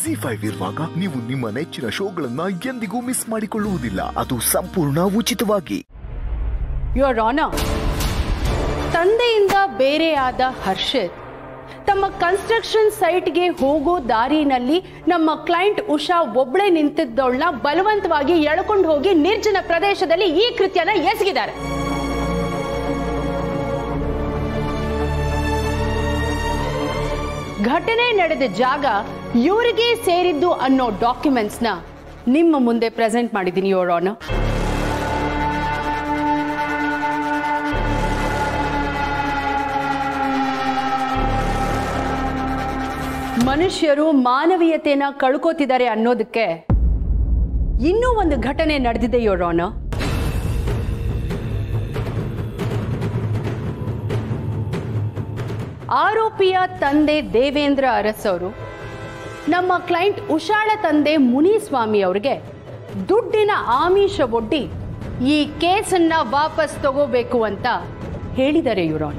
G five ಇರುವಾಗ ನೀವು ನಿಮ್ಮ ನೆಚ್ಚಿನ ಶೋಗಳನ್ನ ಎಂದಿಗೂ ಮಿಸ್ ಮಾಡಿಕೊಳ್ಳುವುದಿಲ್ಲ ಅದು ಸಂಪೂರ್ಣ ಉಚಿತವಾಗಿ ಯುವರ್ ಆನರ್ ತಂದೆಯಿಂದ ಬೇರೆಯಾದ ಹರ್ಷಿತ್ ತಮ್ಮ ಕನ್ಸ್ಟ್ರಕ್ಷನ್ ಸೈಟ್ಗೆ ಹೋಗೋ ದಾರಿನಲ್ಲಿ ನಮ್ಮ ಕ್ಲೈಂಟ್ ಉಷಾ ಒಬ್ಳೆ ನಿಂತಿದ್ದವಳನ್ನ ಬಲವಂತವಾಗಿ ಎಳ್ಕೊಂಡು ಹೋಗಿ ನಿರ್ಜನ ಪ್ರದೇಶದಲ್ಲಿ ಈ ಕೃತ್ಯನ ಎಸಗಿದ್ದಾರೆ ಘಟನೆ ನಡೆದ ಜಾಗ ಇವರಿಗೆ ಸೇರಿದ್ದು ಅನ್ನೋ ಡಾಕ್ಯುಮೆಂಟ್ಸ್ನ ನಿಮ್ಮ ಮುಂದೆ ಪ್ರೆಸೆಂಟ್ ಮಾಡಿದ್ದೀನಿ ಯೋರ್ ಆನರ್ ಮನುಷ್ಯರು ಮಾನವೀಯತೆನ ಕಳ್ಕೋತಿದ್ದಾರೆ ಅನ್ನೋದಕ್ಕೆ ಇನ್ನೂ ಒಂದು ಘಟನೆ ನಡೆದಿದೆ ಯೋರೋನ ಆರೋಪಿಯ ತಂದೆ ದೇವೇಂದ್ರ ಅರಸ್ ಅವರು ನಮ್ಮ ಕ್ಲೈಂಟ್ ಉಷಾಳ ತಂದೆ ಮುನಿಸ್ವಾಮಿ ಅವರಿಗೆ ದುಡ್ಡಿನ ಆಮಿಷ ಒಡ್ಡಿ ಈ ಕೇಸನ್ನ ವಾಪಸ್ ತಗೋಬೇಕು ಅಂತ ಹೇಳಿದ್ದಾರೆ ಯುರೋನ್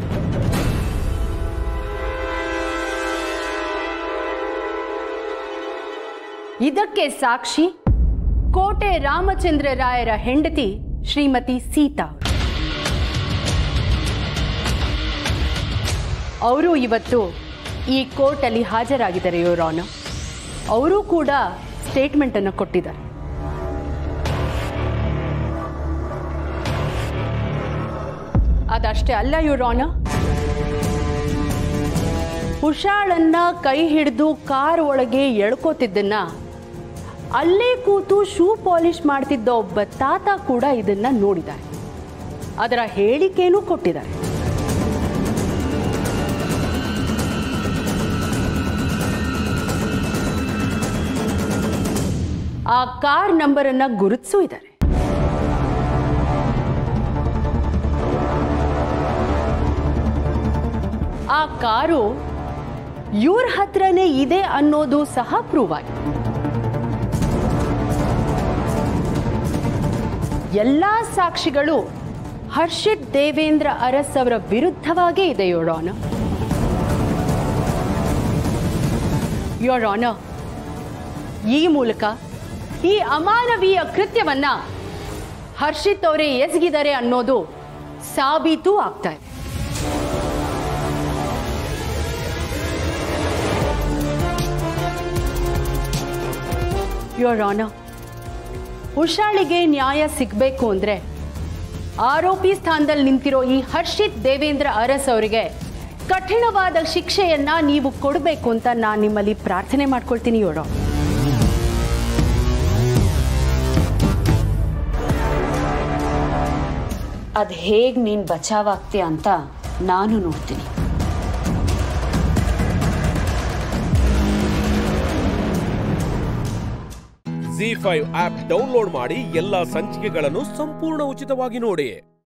ಇದಕ್ಕೆ ಸಾಕ್ಷಿ ಕೋಟೆ ರಾಮಚಂದ್ರ ರಾಯರ ಹೆಂಡತಿ ಶ್ರೀಮತಿ ಸೀತಾ ಅವರು ಇವತ್ತು ಈ ಕೋರ್ಟಲ್ಲಿ ಹಾಜರಾಗಿದ್ದಾರೆ ಯೋರಾನ ಅವರು ಕೂಡ ಸ್ಟೇಟ್ಮೆಂಟ್ ಅನ್ನು ಕೊಟ್ಟಿದ್ದಾರೆ ಅದಷ್ಟೇ ಅಲ್ಲ ಯುರಾನ ಉಷಾಳನ್ನ ಕೈ ಹಿಡಿದು ಕಾರ್ ಒಳಗೆ ಎಳ್ಕೋತಿದ್ದನ್ನ ಅಲ್ಲೇ ಕೂತು ಶೂ ಪಾಲಿಶ್ ಮಾಡ್ತಿದ್ದ ಒಬ್ಬ ತಾತ ಕೂಡ ಇದನ್ನ ನೋಡಿದ್ದಾರೆ ಅದರ ಹೇಳಿಕೆನೂ ಕೊಟ್ಟಿದ್ದಾರೆ ಆ ಕಾರ್ ನಂಬರ್ ಅನ್ನ ಗುರುತಿಸೂ ಇದ್ದಾರೆ ಆ ಕಾರು ಇವ್ರ ಹತ್ರನೇ ಇದೆ ಅನ್ನೋದು ಸಹ ಪ್ರೂವ್ ಆಗಿದೆ ಎಲ್ಲಾ ಸಾಕ್ಷಿಗಳು ಹರ್ಷಿತ್ ದೇವೇಂದ್ರ ಅರಸ್ ಅವರ ವಿರುದ್ಧವಾಗೇ ಇದೆ ಯೋರ್ ಆನರ್ ಯೋರ್ ಆನರ್ ಈ ಮೂಲಕ ಈ ಅಮಾನವೀಯ ಕೃತ್ಯವನ್ನ ಹರ್ಷಿತ್ ಅವರೇ ಎಸಗಿದ್ದಾರೆ ಅನ್ನೋದು ಸಾಬೀತು ಆಗ್ತಾ ಇದೆ ಯೋರ್ ಆನರ್ ಉಷಾಳಿಗೆ ನ್ಯಾಯ ಸಿಗಬೇಕು ಅಂದ್ರೆ ಆರೋಪಿ ಸ್ಥಾನದಲ್ಲಿ ನಿಂತಿರೋ ಈ ಹರ್ಷಿತ್ ದೇವೇಂದ್ರ ಅರಸ್ ಅವರಿಗೆ ಕಠಿಣವಾದ ಶಿಕ್ಷೆಯನ್ನ ನೀವು ಕೊಡಬೇಕು ಅಂತ ನಾನು ನಿಮ್ಮಲ್ಲಿ ಪ್ರಾರ್ಥನೆ ಮಾಡ್ಕೊಳ್ತೀನಿ ಯೋಡೋ ಅದ್ ಹೇಗ್ ನೀನ್ ಬಚಾವಾಗ್ತೀಯ ಅಂತ ನಾನು ನೋಡ್ತೀನಿ ಜಿ ಫೈವ್ ಆಪ್ ಡೌನ್ಲೋಡ್ ಮಾಡಿ ಎಲ್ಲಾ ಸಂಚಿಕೆಗಳನ್ನು ಸಂಪೂರ್ಣ ಉಚಿತವಾಗಿ ನೋಡಿ